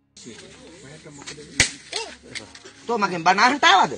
Tuh makin banahan tawad.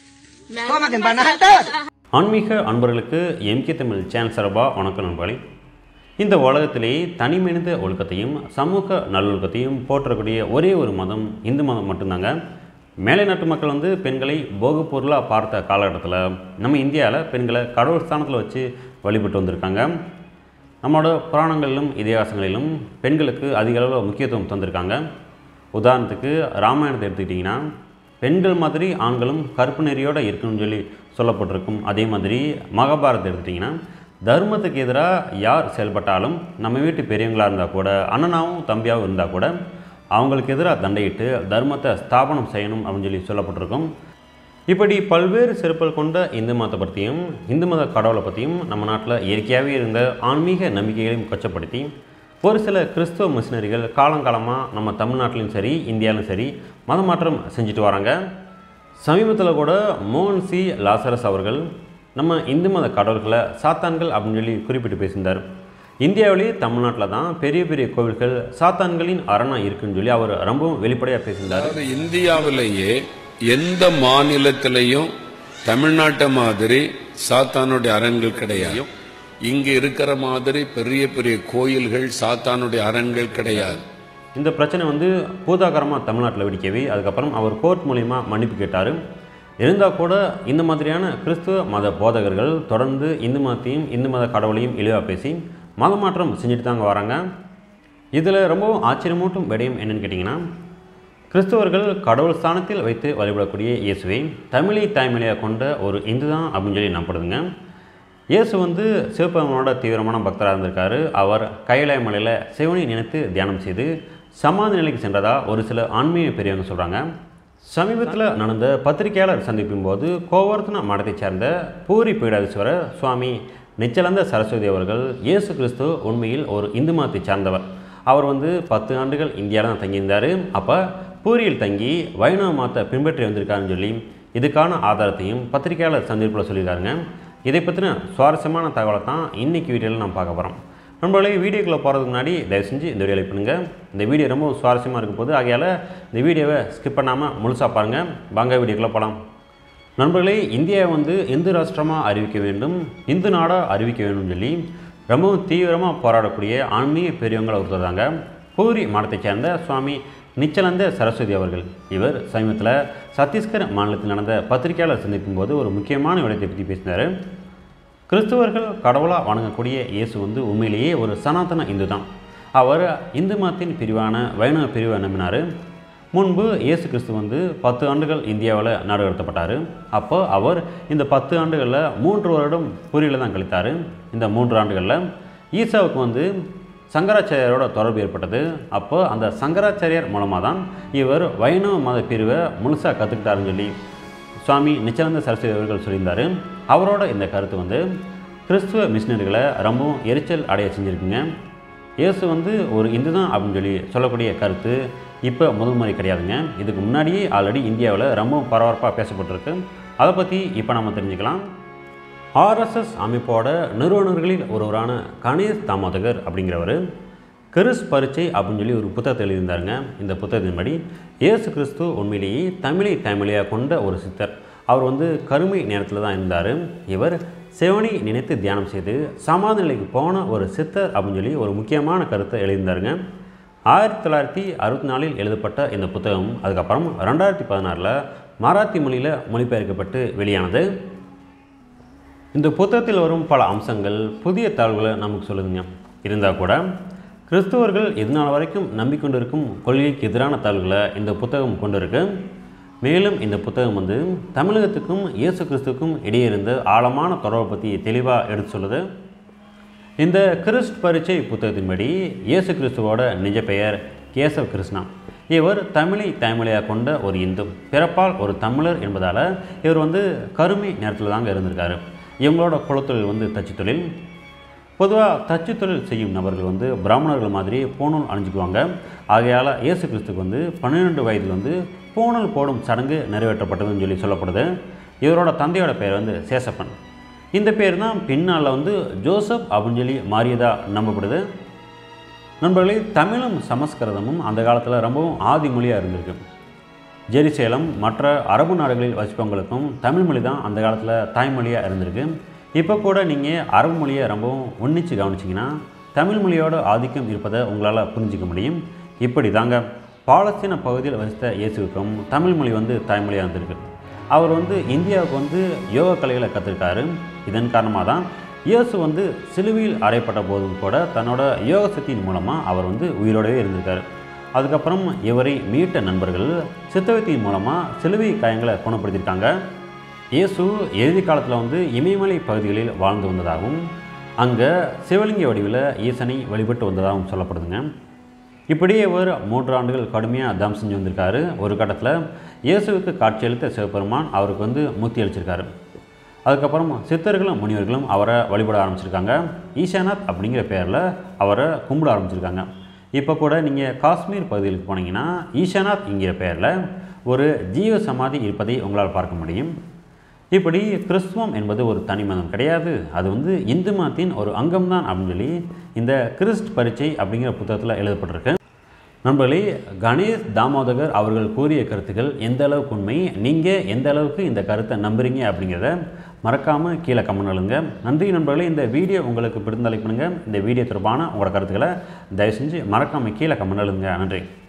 Tuh makin banahan tawad. ஆன்மீக அன்பர்களுக்கு MK Tamil channel சார்பாக வணக்கம் நண்பர்களே இந்த உலகத்திலே தனிமனித ஒழுக்கத்தையும் சமூக நல்லொழுக்கத்தையும் போற்றக்கூடிய ஒரே ஒரு மதம் இந்து மதம் மட்டும்தாங்க மேலை நாட்டு மக்கள் வந்து பெண்களை போகப் பொருளாக பார்த்த காலகட்டத்தில் நம்ம இந்தியாவில் பெண்களை கடவுள் ஸ்தானத்தில் வச்சு வழிபட்டு வந்திருக்காங்க நம்மளோட புராணங்களிலும் இதிகாசங்களிலும் பெண்களுக்கு அதிக அளவில் முக்கியத்துவம் தந்திருக்காங்க உதாரணத்துக்கு ராமாயணத்தை எடுத்துக்கிட்டிங்கன்னா பெண்கள் மாதிரி ஆண்களும் கருப்பு நெறியோடு இருக்கணும்னு சொல்லி சொல்லப்பட்டிருக்கும் அதே மாதிரி மகாபாரதத்தை எடுத்துட்டிங்கன்னா தர்மத்துக்கு எதிராக யார் செயல்பட்டாலும் நம்ம வீட்டு பெரியவங்களாக இருந்தால் கூட அண்ணனாவும் தம்பியாகவும் இருந்தால் கூட அவங்களுக்கு எதிராக தண்டையிட்டு தர்மத்தை ஸ்தாபனம் செய்யணும் அப்படின்னு சொல்லி சொல்லப்பட்டிருக்கும் இப்படி பல்வேறு சிறப்புகள் கொண்ட இந்து மதத்தை பற்றியும் இந்து மத கடவுளை பற்றியும் நம்ம நாட்டில் இயற்கையாகவே இருந்த ஆன்மீக நம்பிக்கைகளையும் கொச்சப்படுத்தி ஒரு சில கிறிஸ்துவ மிஷினரிகள் காலங்காலமாக நம்ம தமிழ்நாட்டிலும் சரி இந்தியாவிலும் சரி மத மாற்றம் செஞ்சுட்டு வராங்க சமீபத்தில் கூட மோகன் சி லாசரஸ் அவர்கள் நம்ம இந்து மத கடவுள்களை சாத்தான்கள் அப்படின்னு சொல்லி குறிப்பிட்டு பேசியிருந்தார் இந்தியாவிலேயே தமிழ்நாட்டில் தான் பெரிய பெரிய கோவில்கள் சாத்தான்களின் அரணா இருக்குன்னு சொல்லி அவர் ரொம்பவும் வெளிப்படையாக பேசியிருந்தார் அதாவது இந்தியாவிலேயே எந்த மாநிலத்திலையும் தமிழ்நாட்டை மாதிரி சாத்தானுடைய அரண்கள் கிடையாது இங்க இருக்கிற மாதிரி பெரிய பெரிய கோயில்கள் சாத்தானுடைய அரண்கள் கிடையாது இந்த பிரச்சனை வந்து பூதாகரமாக தமிழ்நாட்டில் வெடிக்கவே அதுக்கப்புறம் அவர் கோர்ட் மூலிமா மன்னிப்பு கேட்டார் இருந்தால் கூட இந்த மாதிரியான கிறிஸ்துவ மத போதகர்கள் தொடர்ந்து இந்து மதத்தையும் இந்து மத கடவுளையும் இழிவாக பேசி மத மாற்றம் செஞ்சுட்டு தாங்க வராங்க இதில் ரொம்பவும் ஆச்சரியமூட்டும் விடயம் என்னன்னு கேட்டிங்கன்னா கிறிஸ்தவர்கள் கடவுள் ஸ்தானத்தில் வைத்து வழிபடக்கூடிய இயேசுவை தமிழை தாய்மொழியாக கொண்ட ஒரு இந்து தான் அப்படின்னு சொல்லி நம்பப்படுதுங்க இயேசு வந்து சிவபெருமானோட தீவிரமான பக்தராக இருந்திருக்காரு அவர் கைலாய மலையில் சிவனை நினைத்து தியானம் செய்து சமாதி நிலைக்கு சென்றதா ஒரு சில ஆன்மீக பெரியவங்க சொல்கிறாங்க சமீபத்தில் நடந்த பத்திரிகையாளர் சந்திப்பின் போது கோவர்த்தன மடத்தைச் சேர்ந்த பூரி பீடாதீஸ்வரர் சுவாமி நிச்சலந்த சரஸ்வதி அவர்கள் இயேசு கிறிஸ்து உண்மையில் ஒரு இந்து மதத்தை சார்ந்தவர் அவர் வந்து பத்து ஆண்டுகள் இந்தியாவில் தான் தங்கியிருந்தார் அப்போ பூரியில் தங்கி வைணவ மதத்தை பின்பற்றி வந்திருக்காருன்னு சொல்லி இதுக்கான ஆதாரத்தையும் பத்திரிகையாளர் சந்திப்பில் சொல்லியிருக்காருங்க இதை பற்றின சுவாரஸ்யமான தகவலை தான் இன்றைக்கி வீடியோவில் நான் பார்க்க போகிறோம் நண்பர்களே வீடியோக்குள்ளே போகிறதுக்கு முன்னாடி தயவு செஞ்சு இந்த வீடியோ லைக் பண்ணுங்கள் இந்த வீடியோ ரொம்ப சுவாரஸ்யமாக இருக்கும் போது ஆகையால் இந்த வீடியோவை ஸ்கிப் பண்ணாமல் முழுசாக பாருங்கள் வாங்க வீடியோக்குள்ளே போகலாம் நண்பர்களே இந்தியாவை வந்து இந்து ராஷ்டிரமாக அறிவிக்க வேண்டும் இந்து நாடாக அறிவிக்க வேண்டும் சொல்லி ரொம்பவும் தீவிரமாக போராடக்கூடிய ஆன்மீக பெரியவங்களை ஒருத்தர் தாங்க பூரி மடத்தைச் சேர்ந்த சுவாமி நிச்சலந்த சரஸ்வதி அவர்கள் இவர் சமீபத்தில் சத்தீஸ்கர் மாநிலத்தில் நடந்த பத்திரிகையாளர் சந்திக்கும் போது ஒரு முக்கியமான விடயத்தை பற்றி பேசினார் கிறிஸ்துவர்கள் கடவுளாக வணங்கக்கூடிய இயேசு வந்து உண்மையிலேயே ஒரு சனாதன இந்து தான் அவர் இந்து மதத்தின் பிரிவான வைணவ பிரிவை நம்பினார் முன்பு இயேசு கிறிஸ்து வந்து பத்து ஆண்டுகள் இந்தியாவில் நாடு கடத்தப்பட்டார் அப்போ அவர் இந்த பத்து ஆண்டுகளில் மூன்று வருடம் பூரியில் தான் கழித்தார் இந்த மூன்று ஆண்டுகளில் ஈசாவுக்கு வந்து சங்கராச்சாரியாரோட தொடர்பு ஏற்பட்டது அப்போ அந்த சங்கராச்சாரியார் மூலமாக தான் இவர் வைணவ மத பிரிவை முழுசாக கற்றுக்கிட்டாருன்னு சொல்லி சுவாமி நிச்சயானந்த சரஸ்வதி அவர்கள் சொல்லியிருந்தார் அவரோட இந்த கருத்து வந்து கிறிஸ்துவ மிஷினரிகளை ரொம்பவும் எரிச்சல் அடைய செஞ்சுருக்குங்க இயேசு வந்து ஒரு இந்து தான் அப்படின்னு சொல்லி சொல்லக்கூடிய கருத்து இப்போ முதல் முறை கிடையாதுங்க இதுக்கு முன்னாடியே ஆல்ரெடி இந்தியாவில் ரொம்பவும் பரபரப்பாக பேசப்பட்டிருக்கு அதை பற்றி இப்போ நம்ம தெரிஞ்சுக்கலாம் ஆர்எஸ்எஸ் அமைப்போட நிறுவனர்களில் ஒருவரான கணேஷ் தாமோதகர் அப்படிங்கிறவர் கிறிஸ் பரீட்சை அப்படின்னு சொல்லி ஒரு புத்தகத்தை எழுதியிருந்தாருங்க இந்த புத்தகத்தின்படி இயேசு கிறிஸ்து உண்மையிலேயே தமிழை தமிழையாக கொண்ட ஒரு சித்தர் அவர் வந்து கருமை நேரத்தில் தான் இருந்தார் இவர் சிவனை நினைத்து தியானம் செய்து சமாதி நிலைக்கு போன ஒரு சித்தர் அப்படின்னு சொல்லி ஒரு முக்கியமான கருத்தை எழுதியிருந்தாருங்க ஆயிரத்தி தொள்ளாயிரத்தி அறுபத்தி நாலில் எழுதப்பட்ட இந்த புத்தகம் அதுக்கப்புறம் ரெண்டாயிரத்தி பதினாறில் மராத்தி மொழியில் மொழிபெயர்க்கப்பட்டு வெளியானது இந்த புத்தகத்தில் வரும் பல அம்சங்கள் புதிய தகவல்களை நமக்கு சொல்லுதுங்க இருந்தால் கூட கிறிஸ்துவர்கள் இதனால் வரைக்கும் நம்பிக்கொண்டிருக்கும் கொள்கைக்கு எதிரான தகவல்களை இந்த புத்தகம் கொண்டிருக்கு மேலும் இந்த புத்தகம் வந்து தமிழகத்துக்கும் இயேசு கிறிஸ்துக்கும் இடையே இருந்த ஆழமான தொடர்பை பற்றி தெளிவாக எடுத்து சொல்லுது இந்த கிறிஸ்ட் பரீட்சை புத்தகத்தின்படி இயேசு கிறிஸ்துவோட நிஜ பெயர் கேசவ கிருஷ்ணா இவர் தமிழை தாய்மொழியாக கொண்ட ஒரு இந்து பிறப்பால் ஒரு தமிழர் என்பதால் இவர் வந்து கருமை நேரத்தில் தாங்க இருந்திருக்காரு இவங்களோட குலத்தொழில் வந்து தச்சு தொழில் பொதுவாக தச்சு தொழில் செய்யும் நபர்கள் வந்து பிராமணர்கள் மாதிரி பூணூல் அணிஞ்சுக்குவாங்க ஆகையால் இயேசு கிறிஸ்துக்கு வந்து பன்னிரெண்டு வயதில் வந்து பூணூல் போடும் சடங்கு நிறைவேற்றப்பட்டதுன்னு சொல்லி சொல்லப்படுது இவரோட தந்தையோட பெயர் வந்து சேசப்பன் இந்த பேர் தான் பின்னால் வந்து ஜோசப் அப்படின்னு சொல்லி மாறியதாக நம்பப்படுது நண்பர்களே தமிழும் சமஸ்கிருதமும் அந்த காலத்தில் ரொம்பவும் ஆதி மொழியாக இருந்திருக்கு ஜெருசேலம் மற்ற அரபு நாடுகளில் வசிப்பவங்களுக்கும் தமிழ் மொழி தான் அந்த காலத்தில் தாய்மொழியாக இருந்திருக்கு இப்போ கூட நீங்கள் அரபு மொழியை ரொம்பவும் உன்னிச்சு கவனிச்சிங்கன்னா தமிழ் மொழியோட ஆதிக்கம் இருப்பதை உங்களால் புரிஞ்சிக்க முடியும் இப்படி தாங்க பாலஸ்தீன பகுதியில் வசித்த இயேசுவுக்கும் தமிழ் மொழி வந்து தாய்மொழியாக இருந்திருக்கு அவர் வந்து இந்தியாவுக்கு வந்து யோக கலைகளை கற்றுருக்காரு இதன் காரணமாக தான் இயேசு வந்து சிலுவையில் அறையப்பட்ட போதும் கூட தன்னோட யோக சக்தியின் மூலமாக அவர் வந்து உயிரோடவே இருந்திருக்காரு அதுக்கப்புறம் இவரை மீட்ட நண்பர்கள் சித்தவத்தின் மூலமாக சிலுவை காயங்களை குணப்படுத்தியிருக்காங்க இயேசு இறுதி காலத்தில் வந்து இமயமலை பகுதிகளில் வாழ்ந்து வந்ததாகவும் அங்கே சிவலிங்க வடிவில் ஈசனை வழிபட்டு வந்ததாகவும் சொல்லப்படுதுங்க இப்படியே இவர் மூன்று ஆண்டுகள் கடுமையாக தம் செஞ்சு வந்திருக்காரு ஒரு கட்டத்தில் இயேசுவுக்கு காட்சியளித்த சிவபெருமான் அவருக்கு வந்து முத்தி அளிச்சிருக்காரு அதுக்கப்புறம் சித்தர்களும் முனிவர்களும் அவரை வழிபட ஆரம்பிச்சிருக்காங்க ஈசானாத் அப்படிங்கிற பேரில் அவரை கும்பிட ஆரம்பிச்சிருக்காங்க இப்போ கூட நீங்கள் காஷ்மீர் பகுதிகளுக்கு போனீங்கன்னா ஈசானாத் என்கிற பெயரில் ஒரு ஜீவ சமாதி இருப்பதை உங்களால் பார்க்க முடியும் இப்படி கிறிஸ்துவம் என்பது ஒரு தனி மதம் கிடையாது அது வந்து இந்து மதத்தின் ஒரு அங்கம்தான் அப்படின்னு சொல்லி இந்த கிறிஸ்ட் பரீட்சை அப்படிங்கிற புத்தகத்தில் எழுதப்பட்டிருக்கு நண்பர்களே கணேஷ் தாமோதகர் அவர்கள் கூறிய கருத்துக்கள் எந்த அளவுக்கு உண்மை நீங்கள் எந்த அளவுக்கு இந்த கருத்தை நம்புறீங்க அப்படிங்கிறத மறக்காமல் கீழே கமெண்ட் எழுங்க நன்றி நண்பர்களே இந்த வீடியோ உங்களுக்கு பிடித்த லைக் பண்ணுங்கள் இந்த வீடியோ தொடர்பான உங்களோட கருத்துக்களை தயவு செஞ்சு மறக்காமல் கீழே கமெண்ட் எழுங்க நன்றி